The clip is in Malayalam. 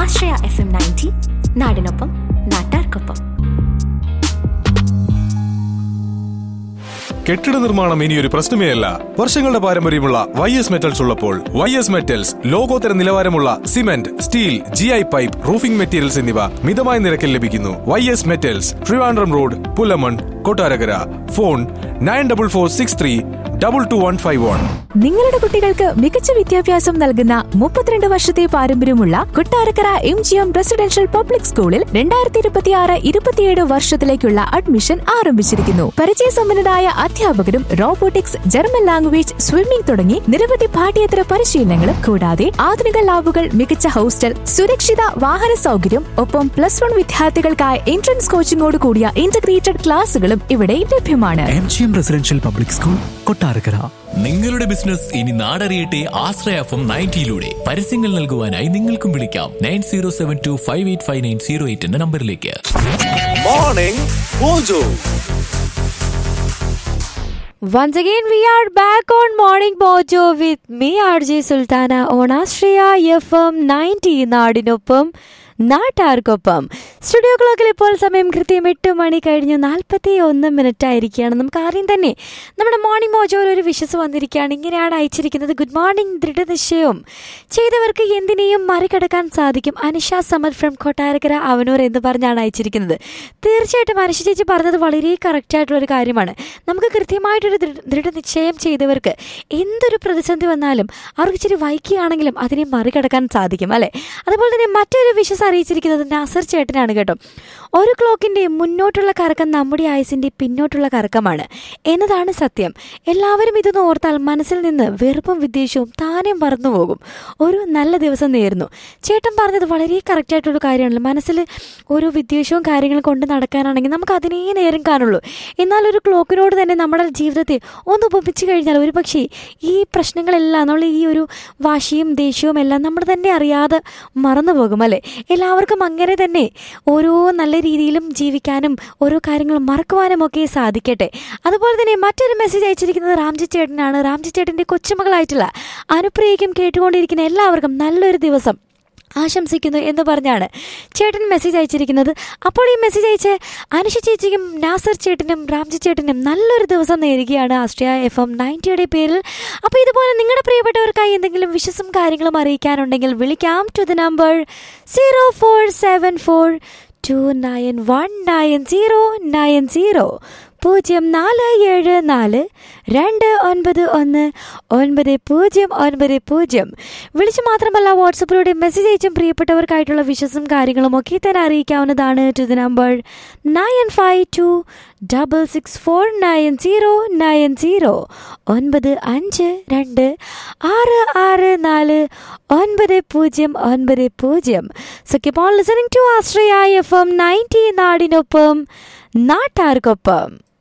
ആശ്രയ എഫ് എം നയൻറ്റി നാടിനൊപ്പം നാട്ടാർക്കൊപ്പം കെട്ടിട നിർമ്മാണം ഇനി ഒരു പ്രശ്നമേ അല്ല വർഷങ്ങളുടെ പാരമ്പര്യമുള്ള വൈ എസ് മെറ്റൽസ് ഉള്ളപ്പോൾ വൈ എസ് മെറ്റൽസ് ലോകോത്തര നിലവാരമുള്ള cement steel G I pipe roofing materials എന്നിവ മിതമായ നിരക്കിൽ ലഭിക്കുന്നു Y S metals Trivandrum road Pulamon Kottarakkara phone nine double four six three double two one five one നിങ്ങളുടെ കുട്ടികൾക്ക് മികച്ച വിദ്യാഭ്യാസം നൽകുന്ന മുപ്പത്തിരണ്ട് വർഷത്തെ പാരമ്പര്യമുള്ള Kottarakkara M G M residential public സ്കൂളിൽ രണ്ടായിരത്തി ഇരുപത്തിയാറ് ഇരുപത്തിയേഴ് വർഷത്തിലേക്കുള്ള അഡ്മിഷൻ ആരംഭിച്ചിരിക്കുന്നു പരിചയസമ്പന്നരായ അധ്യാപകരും റോബോട്ടിക്സ് ജർമ്മൻ ലാംഗ്വേജ് സ്വിമ്മിംഗ് തുടങ്ങി നിരവധി പാഠ്യേതര പരിശീലനങ്ങളും കൂടാതെ ആധുനിക ലാബുകൾ മികച്ച ഹോസ്റ്റൽ സുരക്ഷിത വാഹന സൗകര്യം ഒപ്പം പ്ലസ് വൺ വിദ്യാർത്ഥികൾക്കായി എൻട്രൻസ് കോച്ചിങ്ങോട് കൂടിയ ഇന്റഗ്രേറ്റഡ് ക്ലാസുകളും ഇവിടെ ലഭ്യമാണ് M G M residential public school Kottarakkara നിങ്ങളുടെ ബിസിനസ് ഇനി നാടറിയട്ടെ ആശ്രയ എഫ് എം നയൻറ്റിയിലൂടെ പരസ്യങ്ങൾ നൽകുവാനായി നിങ്ങൾക്കും വിളിക്കാം nine zero seven two five eight five nine zero eight എന്ന നമ്പറിലേക്ക് Morning Mojo. Once again, we are back on Morning Mojo with me, RJ Sultana, on Astraya FM 90 നാടിനൊപ്പം നാട്ടാർക്കൊപ്പം സ്റ്റുഡിയോ ക്ലോക്കിൽ ഇപ്പോൾ സമയം കൃത്യം എട്ട് മണി കഴിഞ്ഞ് നാൽപ്പത്തി ഒന്ന് മിനിറ്റ് ആയിരിക്കുകയാണ് നമുക്ക് ആദ്യം തന്നെ നമ്മുടെ മോർണിംഗ് മോജോയിൽ ഒരു വിശ്വസ് വന്നിരിക്കുകയാണ് ഇങ്ങനെയാണ് അയച്ചിരിക്കുന്നത് ഗുഡ് മോർണിംഗ് ദൃഢനിശ്ചയവും ചെയ്തവർക്ക് എന്തിനേയും മറികടക്കാൻ സാധിക്കും അനിഷ സമദ് ഫ്രം കൊട്ടാരക്കര അവനൂർ എന്ന് പറഞ്ഞാണ് അയച്ചിരിക്കുന്നത് തീർച്ചയായിട്ടും അനിഷ ചേച്ചി പറഞ്ഞത് വളരെ കറക്റ്റ് ആയിട്ടുള്ള ഒരു കാര്യമാണ് നമുക്ക് കൃത്യമായിട്ടൊരു ദൃഢ- ദൃഢനിശ്ചയം ചെയ്തവർക്ക് എന്തൊരു പ്രതിസന്ധി വന്നാലും അവർക്ക് ഇച്ചിരി വൈകിയാണെങ്കിലും അതിനെ മറികടക്കാൻ സാധിക്കും അല്ലേ അതുപോലെ തന്നെ മറ്റൊരു വിശ്വസ് അറിയിച്ചിരിക്കുന്നത് നാസർ ചേട്ടനാണ് കേട്ടോ ഒരു ക്ലോക്കിൻ്റെ മുന്നോട്ടുള്ള കറക്കം നമ്മുടെ ആയുസിൻ്റെ പിന്നോട്ടുള്ള കറക്കമാണ് എന്നതാണ് സത്യം എല്ലാവരും ഇതൊന്ന് ഓർത്താൽ മനസ്സിൽ നിന്ന് വെറുപ്പും വിദ്വേഷവും താനെ മറന്നു പോകും ഒരു നല്ല ദിവസം നേരുന്നു ചേട്ടൻ പറഞ്ഞത് വളരെ കറക്റ്റായിട്ടുള്ള കാര്യമാണല്ലോ മനസ്സിൽ ഓരോ വിദ്വേഷവും കാര്യങ്ങളും കൊണ്ട് നടക്കാനാണെങ്കിൽ നമുക്ക് അതിനേ നേരം കാണുള്ളൂ എന്നാൽ ഒരു ക്ലോക്കിനോട് തന്നെ നമ്മുടെ ജീവിതത്തെ ഒന്ന് ഉപമിച്ച് കഴിഞ്ഞാൽ ഒരു പക്ഷേ ഈ പ്രശ്നങ്ങളെല്ലാം നമ്മൾ ഈ ഒരു വാശിയും ദേഷ്യവും എല്ലാം നമ്മൾ തന്നെ അറിയാതെ മറന്നു പോകും അല്ലേ എല്ലാവർക്കും അങ്ങനെ തന്നെ ഓരോ നല്ല രീതിയിലും ജീവിക്കാനും ഓരോ കാര്യങ്ങളും മറക്കുവാനും ഒക്കെ സാധിക്കട്ടെ അതുപോലെ തന്നെ മറ്റൊരു മെസ്സേജ് അയച്ചിരിക്കുന്നത് രാംജി ചേട്ടനാണ് രാംജി ചേട്ടൻ്റെ കൊച്ചുമകളായിട്ടുള്ള അനുപ്രിയയ്ക്കും കേട്ടുകൊണ്ടിരിക്കുന്ന എല്ലാവർക്കും നല്ലൊരു ദിവസം ആശംസിക്കുന്നു എന്ന് പറഞ്ഞാണ് ചേട്ടൻ മെസ്സേജ് അയച്ചിരിക്കുന്നത് അപ്പോൾ ഈ മെസ്സേജ് അയച്ച് അനുഷ ചേച്ചിക്കും നാസർ ചേട്ടനും രാംജി ചേട്ടനും നല്ലൊരു ദിവസം നേരുകയാണ് ആസ്ട്രിയ എഫ് എം നയൻറ്റിയുടെ പേരിൽ അപ്പോൾ ഇതുപോലെ നിങ്ങളുടെ പ്രിയപ്പെട്ടവർക്കായി എന്തെങ്കിലും വിശ്വസും കാര്യങ്ങളും അറിയിക്കാനുണ്ടെങ്കിൽ വിളിക്കാം to the number zero four seven four two nine one nine zero nine zero പൂജ്യം നാല് ഏഴ് നാല് രണ്ട് ഒൻപത് ഒന്ന് ഒൻപത് പൂജ്യം ഒൻപത് പൂജ്യം വിളിച്ച് മാത്രമല്ല വാട്സപ്പിലൂടെ മെസ്സേജ് അയച്ചും പ്രിയപ്പെട്ടവർക്കായിട്ടുള്ള വിശ്വസും കാര്യങ്ങളും ഒക്കെ തന്നെ അറിയിക്കാവുന്നതാണ് to the number nine five two double six four nine zero nine zero ഒൻപത് അഞ്ച് രണ്ട് ആറ് ആറ് നാല് ഒൻപത് പൂജ്യം ഒൻപത് പൂജ്യം so keep on listening to Ashraya F M ninety നാടിനൊപ്പം നാട്ടാർക്കൊപ്പം